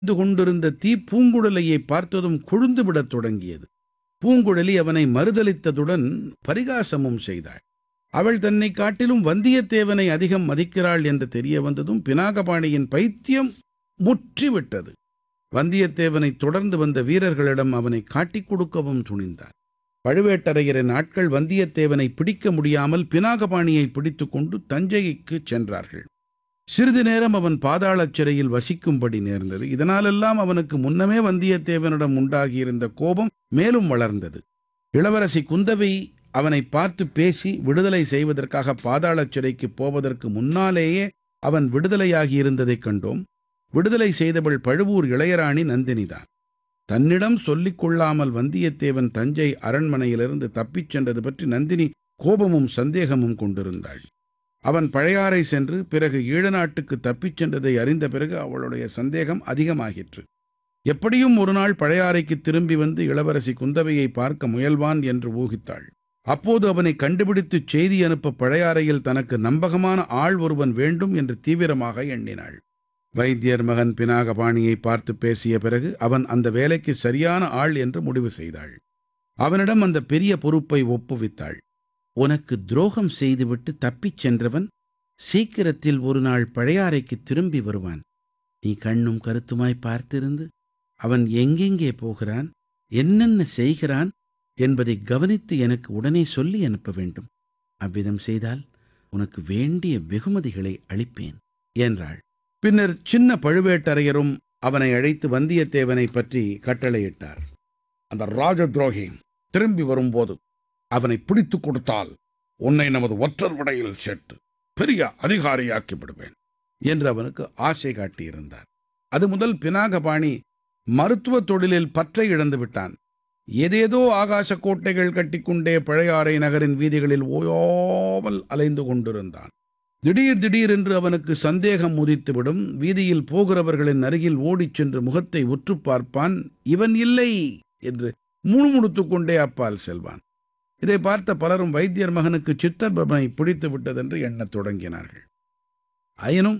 எரிந்து கொண்டிருந்த தீ பூங்குழலியை பார்த்ததும் கொழுந்து விடத் தொடங்கியது பூங்குழலி அவனை மறுதலித்ததுடன் பரிகாசமும் செய்தாள் அவள் தன்னை காட்டிலும் வந்தியத்தேவனை அதிகம் மதிக்கிறாள் என்று தெரிய வந்ததும் பினாகபாணியின் பைத்தியம் முற்றிவிட்டது வந்தியத்தேவனை தொடர்ந்து வந்த வீரர்களிடம் அவனை காட்டிக் கொடுக்கவும் துணிந்தார் பழுவேட்டரையரின் ஆட்கள் வந்தியத்தேவனை பிடிக்க முடியாமல் பினாகபாணியை பிடித்துக் கொண்டு தஞ்சைக்கு சென்றார்கள் சிறிது நேரம் அவன் பாதாளச் சிறையில் வசிக்கும்படி நேர்ந்தது இதனாலெல்லாம் அவனுக்கு முன்னமே வந்தியத்தேவனிடம் உண்டாகியிருந்த கோபம் மேலும் வளர்ந்தது இளவரசி குந்தவை அவனை பார்த்து பேசி விடுதலை செய்வதற்காக பாதாளச் சிறைக்கு போவதற்கு முன்னாலேயே அவன் விடுதலையாகியிருந்ததைக் கண்டோம் விடுதலை செய்தவள் பழுவூர் இளையராணி நந்தினிதான் தன்னிடம் சொல்லிக் கொள்ளாமல் வந்தியத்தேவன் தஞ்சை அரண்மனையிலிருந்து தப்பிச் சென்றது பற்றி நந்தினி கோபமும் சந்தேகமும் கொண்டிருந்தாள் அவன் பழையாறை சென்று பிறகு ஈழ நாட்டுக்கு தப்பிச் சென்றதை அறிந்த பிறகு அவளுடைய சந்தேகம் அதிகமாகிற்று எப்படியும் ஒரு நாள் பழையாறைக்கு திரும்பி வந்து இளவரசி குந்தவையை பார்க்க முயல்வான் என்று ஊகித்தாள் அப்போது அவனை கண்டுபிடித்து செய்தி அனுப்ப பழையாறையில் தனக்கு நம்பகமான ஆள் ஒருவன் வேண்டும் என்று தீவிரமாக எண்ணினாள் வைத்தியர் மகன் பினாகபாணியை பார்த்து பேசிய பிறகு அவன் அந்த வேலைக்கு சரியான ஆள் என்று முடிவு செய்தாள் அவனிடம் அந்த பெரிய பொறுப்பை ஒப்புவித்தாள் உனக்கு துரோகம் செய்துவிட்டு தப்பிச் சென்றவன் சீக்கிரத்தில் ஒரு நாள் பழையாறைக்கு திரும்பி வருவான் நீ கண்ணும் கருத்துமாய் பார்த்திருந்து அவன் எங்கெங்கே போகிறான் என்னென்ன செய்கிறான் என்பதை கவனித்து எனக்கு உடனே சொல்லி அனுப்ப வேண்டும் அவ்விதம் செய்தால் உனக்கு வேண்டிய வெகுமதிகளை அளிப்பேன் என்றாள் பின்னர் சின்ன பழுவேட்டரையரும் அவனை அழைத்து வந்தியத்தேவனை பற்றி கட்டளையிட்டார் அந்த ராஜ துரோகி திரும்பி வரும்போது அவனை பிடித்துக் கொடுத்தால் உன்னை நமது ஒற்றர் படையில் சேர்த்து பெரிய அதிகாரியாக்கி விடுவேன் என்று அவனுக்கு ஆசை காட்டியிருந்தார் அது முதல் பினாகபாணி மருத்துவ தொழிலில் பற்றை இழந்து விட்டான் ஏதேதோ ஆகாச கோட்டைகள் கட்டிக்கொண்டே பழையாறை நகரின் வீதிகளில் ஓயாமல் அலைந்து கொண்டிருந்தான் திடீர் திடீரென்று அவனுக்கு சந்தேகம் உதித்துவிடும் வீதியில் போகிறவர்களின் அருகில் ஓடிச் சென்று முகத்தை உற்று பார்ப்பான் இவன் இல்லை என்று முணுமுணுத்துக் கொண்டே அப்பால் செல்வான் இதை பார்த்த பலரும் வைத்தியர் மகனுக்கு சித்தர்பனை பிடித்து விட்டதென்று எண்ணத் தொடங்கினார்கள் ஆயினும்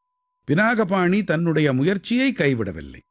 பினாகபாணி தன்னுடைய முயற்சியை கைவிடவில்லை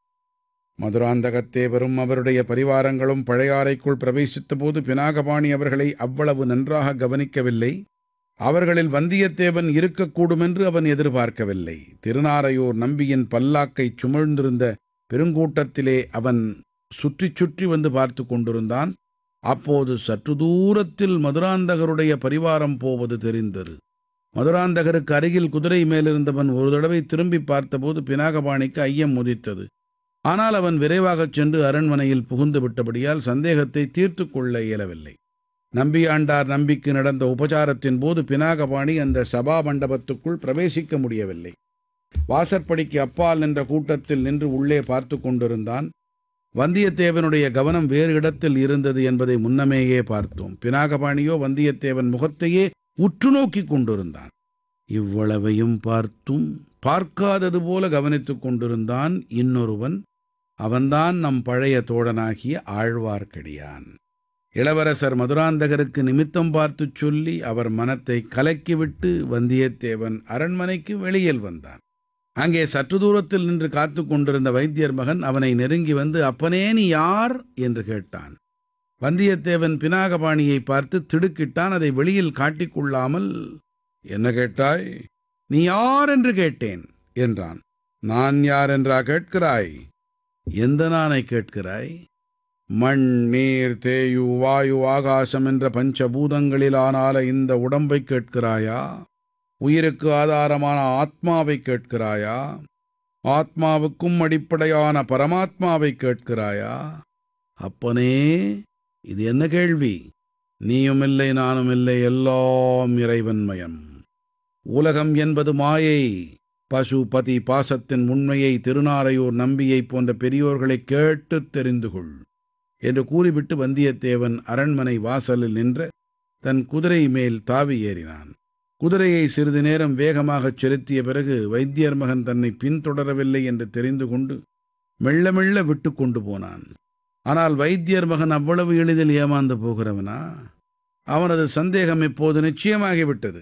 மதுராந்தகத்தேவரும் அவருடைய பரிவாரங்களும் பழையாறைக்குள் பிரவேசித்தபோது பினாகபாணி அவர்களை அவ்வளவு நன்றாக கவனிக்கவில்லை அவர்களில் வந்தியத்தேவன் இருக்கக்கூடும் என்று அவன் எதிர்பார்க்கவில்லை திருநாரையூர் நம்பியின் பல்லாக்கைச் சுமழ்ந்திருந்த பெருங்கூட்டத்திலே அவன் சுற்றி சுற்றி வந்து பார்த்து கொண்டிருந்தான் அப்போது சற்று தூரத்தில் மதுராந்தகருடைய பரிவாரம் போவது தெரிந்தது மதுராந்தகருக்கு அருகில் குதிரை மேலிருந்தவன் ஒரு தடவை திரும்பி பார்த்தபோது பினாகபாணிக்கு ஐயம் உதித்தது ஆனால் அவன் விரைவாகச் சென்று அரண்மனையில் புகுந்து விட்டபடியால் சந்தேகத்தை தீர்த்து கொள்ள இயலவில்லை நம்பியாண்டார் நம்பிக்கு நடந்த உபசாரத்தின் போது பினாகபாணி அந்த சபா மண்டபத்துக்குள் பிரவேசிக்க முடியவில்லை வாசற்படிக்கு அப்பால் நின்ற கூட்டத்தில் நின்று உள்ளே பார்த்து கொண்டிருந்தான் வந்தியத்தேவனுடைய கவனம் வேறு இடத்தில் இருந்தது என்பதை முன்னமேயே பார்த்தோம் பினாகபாணியோ வந்தியத்தேவன் முகத்தையே உற்று நோக்கிக் கொண்டிருந்தான் இவ்வளவையும் பார்த்தும் பார்க்காதது போல கவனித்துக் கொண்டிருந்தான் இன்னொருவன் அவன்தான் நம் பழைய தோழனாகிய ஆழ்வார்க்கடியான் இளவரசர் மதுராந்தகருக்கு நிமித்தம் பார்த்துச் சொல்லி அவர் மனத்தை கலக்கிவிட்டு வந்தியத்தேவன் அரண்மனைக்கு வெளியில் வந்தான் அங்கே சற்று தூரத்தில் நின்று காத்து கொண்டிருந்த வைத்தியர் மகன் அவனை நெருங்கி வந்து அப்பனே நீ யார் என்று கேட்டான் வந்தியத்தேவன் பினாகபாணியை பார்த்து திடுக்கிட்டான் அதை வெளியில் காட்டிக்கொள்ளாமல் என்ன கேட்டாய் நீ யார் என்று கேட்டேன் என்றான் நான் யார் என்றா கேட்கிறாய் எந்த நானை கேட்கிறாய் மண் நீர் தேயு வாயு ஆகாசம் என்ற பஞ்சபூதங்களிலானால இந்த உடம்பை கேட்கிறாயா உயிருக்கு ஆதாரமான ஆத்மாவை கேட்கிறாயா ஆத்மாவுக்கும் அடிப்படையான பரமாத்மாவை கேட்கிறாயா அப்பனே இது என்ன கேள்வி நீயும் இல்லை நானும் இல்லை எல்லாம் இறைவன்மயம் உலகம் என்பது மாயை பசுபதி பாசத்தின் உண்மையை திருநாரையூர் நம்பியைப் போன்ற பெரியோர்களை கேட்டுத் தெரிந்து கொள் என்று கூறிவிட்டு வந்தியத்தேவன் அரண்மனை வாசலில் நின்ற தன் குதிரை மேல் தாவி ஏறினான் குதிரையை சிறிது நேரம் வேகமாகச் செலுத்திய பிறகு வைத்தியர் மகன் தன்னை பின்தொடரவில்லை என்று தெரிந்து கொண்டு மெல்ல மெல்ல விட்டு கொண்டு போனான் ஆனால் வைத்தியர் மகன் அவ்வளவு எளிதில் ஏமாந்து போகிறவனா அவனது சந்தேகம் இப்போது நிச்சயமாகிவிட்டது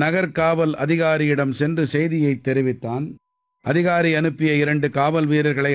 நகர்காவல் அதிகாரியிடம் சென்று செய்தியை தெரிவித்தான் அதிகாரி அனுப்பிய இரண்டு காவல் வீரர்களை